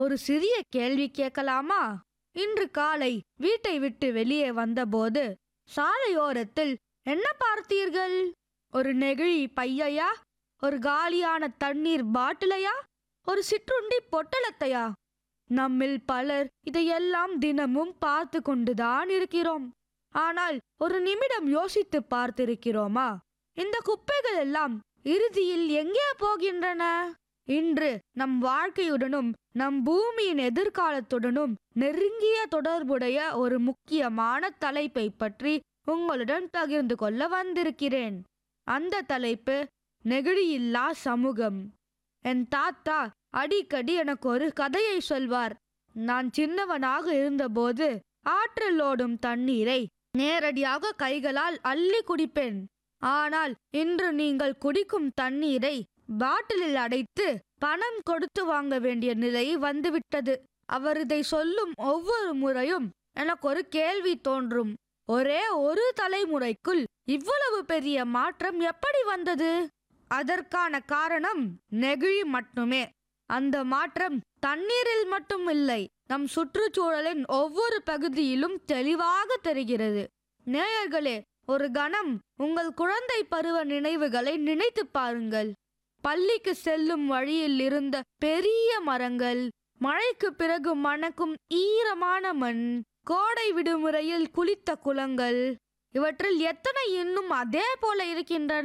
ஒரு சிறிய கேள்வி கேட்கலாமா இன்று காலை வீட்டை விட்டு வெளியே வந்தபோது சாலையோரத்தில் என்ன பார்த்தீர்கள் ஒரு நெகிழி பையையா ஒரு காலியான தண்ணீர் பாட்டிலையா ஒரு சிற்றுண்டி பொட்டலத்தையா நம்மில் பலர் இதையெல்லாம் தினமும் பார்த்து கொண்டுதான் இருக்கிறோம் ஆனால் ஒரு நிமிடம் யோசித்து பார்த்திருக்கிறோமா இந்த குப்பைகள் எல்லாம் இறுதியில் எங்கே போகின்றன இன்று நம் வாழ்க்கையுடனும் நம் பூமியின் எதிர்காலத்துடனும் நெருங்கிய தொடர்புடைய ஒரு முக்கியமான தலைப்பை பற்றி உங்களுடன் பகிர்ந்து கொள்ள வந்திருக்கிறேன் அந்த தலைப்பு நெகிழியில்லா சமூகம் என் தாத்தா அடிக்கடி எனக்கு ஒரு கதையை சொல்வார் நான் சின்னவனாக இருந்தபோது ஆற்றில் ஓடும் தண்ணீரை நேரடியாக கைகளால் அள்ளி குடிப்பேன் ஆனால் இன்று நீங்கள் குடிக்கும் தண்ணீரை பாட்டிலில் அடைத்து பணம் கொடுத்து வாங்க வேண்டிய நிலை வந்துவிட்டது அவர் இதை சொல்லும் ஒவ்வொரு முறையும் எனக்கு ஒரு கேள்வி தோன்றும் ஒரே ஒரு தலைமுறைக்குள் இவ்வளவு பெரிய மாற்றம் எப்படி வந்தது அதற்கான காரணம் நெகிழி மட்டுமே அந்த மாற்றம் தண்ணீரில் மட்டும் இல்லை நம் சுற்றுச்சூழலின் ஒவ்வொரு பகுதியிலும் தெளிவாக தெரிகிறது நேயர்களே ஒரு கணம் உங்கள் குழந்தை பருவ நினைவுகளை நினைத்து பாருங்கள் பள்ளிக்கு செல்லும் வழியில் இருந்த பெரிய மரங்கள் மழைக்கு பிறகு மணக்கும் ஈரமான மண் கோடை விடுமுறையில் குளித்த குளங்கள் இவற்றில் எத்தனை இன்னும் அதே போல இருக்கின்றன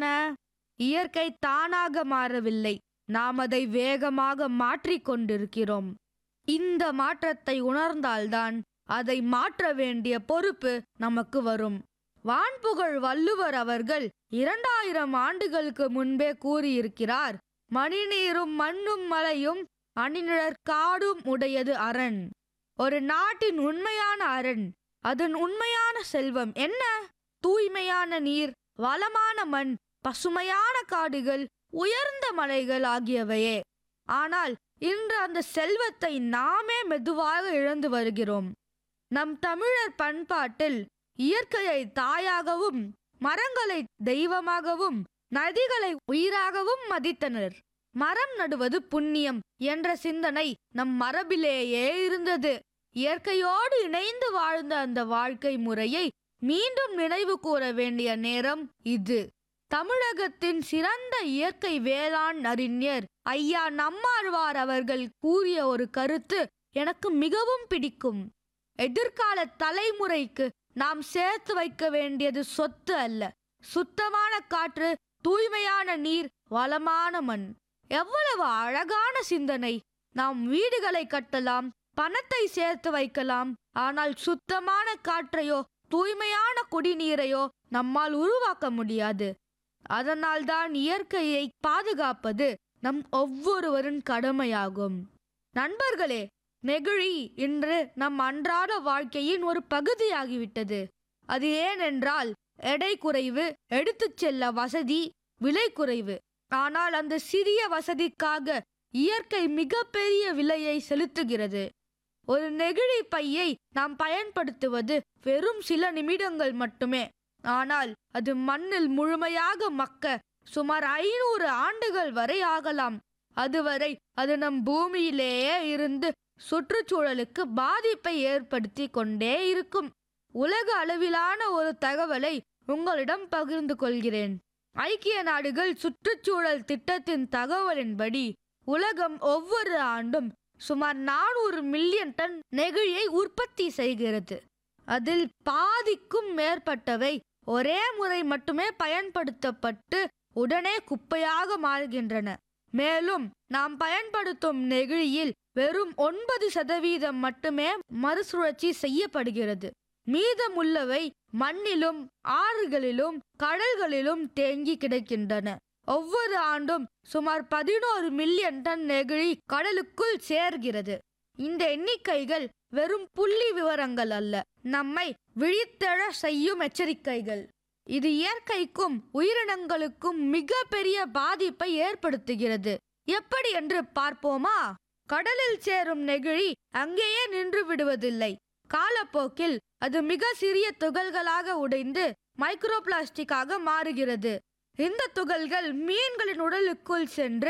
இயற்கை தானாக மாறவில்லை நாம் அதை வேகமாக மாற்றிக் கொண்டிருக்கிறோம் இந்த மாற்றத்தை உணர்ந்தால்தான் அதை மாற்ற வேண்டிய பொறுப்பு நமக்கு வரும் வான்புகழ் வள்ளுவர் அவர்கள் இரண்டாயிரம் ஆண்டுகளுக்கு முன்பே கூறியிருக்கிறார் மணிநீரும் மண்ணும் மலையும் அணிநிழற் காடும் உடையது அரண் ஒரு நாட்டின் உண்மையான அரண் அதன் உண்மையான செல்வம் என்ன தூய்மையான நீர் வளமான மண் பசுமையான காடுகள் உயர்ந்த மலைகள் ஆகியவையே ஆனால் இன்று அந்த செல்வத்தை நாமே மெதுவாக இழந்து வருகிறோம் நம் தமிழர் பண்பாட்டில் இயற்கையை தாயாகவும் மரங்களை தெய்வமாகவும் நதிகளை உயிராகவும் மதித்தனர் மரம் நடுவது புண்ணியம் என்ற சிந்தனை நம் மரபிலேயே இருந்தது இயற்கையோடு இணைந்து வாழ்ந்த அந்த வாழ்க்கை முறையை மீண்டும் நினைவு கூற வேண்டிய நேரம் இது தமிழகத்தின் சிறந்த இயற்கை வேளாண் அறிஞர் ஐயா நம்மாழ்வார் அவர்கள் கூறிய ஒரு கருத்து எனக்கு மிகவும் பிடிக்கும் எதிர்கால தலைமுறைக்கு நாம் சேர்த்து வைக்க வேண்டியது சொத்து அல்ல சுத்தமான காற்று தூய்மையான நீர் வளமான மண் எவ்வளவு அழகான சிந்தனை நாம் வீடுகளை கட்டலாம் பணத்தை சேர்த்து வைக்கலாம் ஆனால் சுத்தமான காற்றையோ தூய்மையான குடிநீரையோ நம்மால் உருவாக்க முடியாது அதனால்தான் இயற்கையை பாதுகாப்பது நம் ஒவ்வொருவரின் கடமையாகும் நண்பர்களே நெகிழி இன்று நம் அன்றாட வாழ்க்கையின் ஒரு பகுதியாகிவிட்டது அது ஏனென்றால் எடை குறைவு எடுத்துச் செல்ல வசதி விலை குறைவு ஆனால் அந்த சிறிய வசதிக்காக இயற்கை மிகப்பெரிய விலையை செலுத்துகிறது ஒரு நெகிழி பையை நாம் பயன்படுத்துவது வெறும் சில நிமிடங்கள் மட்டுமே ஆனால் அது மண்ணில் முழுமையாக மக்க சுமார் ஐநூறு ஆண்டுகள் வரை ஆகலாம் அதுவரை அது நம் பூமியிலேயே இருந்து சுற்றுச்சூழலுக்கு பாதிப்பை ஏற்படுத்தி கொண்டே இருக்கும் உலக அளவிலான ஒரு தகவலை உங்களிடம் பகிர்ந்து கொள்கிறேன் ஐக்கிய நாடுகள் சுற்றுச்சூழல் திட்டத்தின் தகவலின்படி உலகம் ஒவ்வொரு ஆண்டும் சுமார் நானூறு மில்லியன் டன் நெகிழியை உற்பத்தி செய்கிறது அதில் பாதிக்கும் மேற்பட்டவை ஒரே முறை மட்டுமே பயன்படுத்தப்பட்டு உடனே குப்பையாக மாறுகின்றன மேலும் நாம் பயன்படுத்தும் நெகிழியில் வெறும் ஒன்பது சதவீதம் மட்டுமே மறுசுழற்சி செய்யப்படுகிறது மீதமுள்ளவை மண்ணிலும் ஆறுகளிலும் கடல்களிலும் தேங்கி கிடக்கின்றன ஒவ்வொரு ஆண்டும் சுமார் பதினோரு மில்லியன் டன் நெகிழி கடலுக்குள் சேர்கிறது இந்த எண்ணிக்கைகள் வெறும் புள்ளி விவரங்கள் அல்ல நம்மை விழித்தெழ செய்யும் எச்சரிக்கைகள் இது இயற்கைக்கும் உயிரினங்களுக்கும் மிக பெரிய பாதிப்பை ஏற்படுத்துகிறது எப்படி என்று பார்ப்போமா கடலில் சேரும் நெகிழி அங்கேயே நின்று விடுவதில்லை காலப்போக்கில் அது மிக சிறிய துகள்களாக உடைந்து மைக்ரோ பிளாஸ்டிக்காக மாறுகிறது இந்த துகள்கள் மீன்களின் உடலுக்குள் சென்று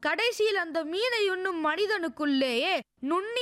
கடைசியில் அந்த மீனை உண்ணும் மனிதனுக்குள்ளேயே நுண்ணி